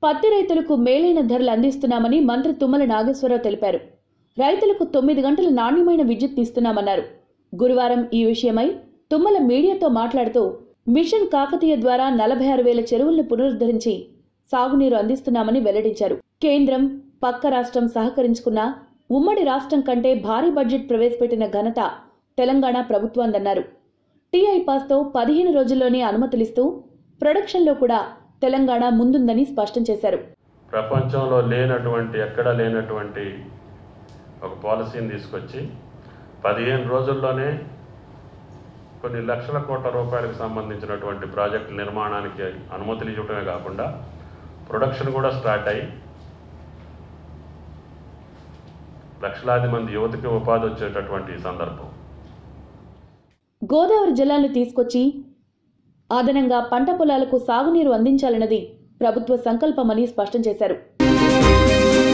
పత్తి రైతులకు మేలైన ధరలు అందిస్తున్నామని మంత్రి తుమ్మల నాగేశ్వరరావు తెలిపారు రైతులకు తొమ్మిది గంటల నాణ్యమైన విద్యుత్ ఇస్తున్నామన్నారు గురువారం ఈ విషయమై తుమ్మల మీడియాతో మాట్లాడుతూ మిషన్ కాకతీయ ద్వారా నలభై ఆరు వేల చెరువులను పునరుద్ధరించి సాగునీరు అందిస్తున్నామని వెల్లడించారు కేంద్రం పక్క రాష్ట్రం సహకరించుకున్న ఉమ్మడి రాష్ట్రం కంటే భారీ బడ్జెట్ ప్రవేశపెట్టిన ఘనత తెలంగాణ ప్రభుత్వాందన్నారు టీఐ పాస్తో పదిహేను రోజుల్లోనే అనుమతులిస్తూ ప్రొడక్షన్లో కూడా తెలంగాణ ముందుందని స్పష్టం చేశారు ప్రపంచంలో లేనటువంటి ఎక్కడ లేనటువంటి ఒక పాలసీని తీసుకొచ్చి పదిహేను రోజుల్లోనే కొన్ని లక్షల కోట్ల రూపాయలకు సంబంధించినటువంటి ప్రాజెక్టు నిర్మాణానికి అనుమతులు ఇవ్వడమే కాకుండా ప్రొడక్షన్ కూడా స్టార్ట్ అయ్యి లక్షలాది మంది యువతకి ఉపాధి వచ్చేటటువంటి సందర్భం గోదావరి జలాలను తీసుకొచ్చి అదనంగా పంట పొలాలకు సాగునీరు అందించాలన్నది ప్రభుత్వ సంకల్పమని స్పష్టం చేశారు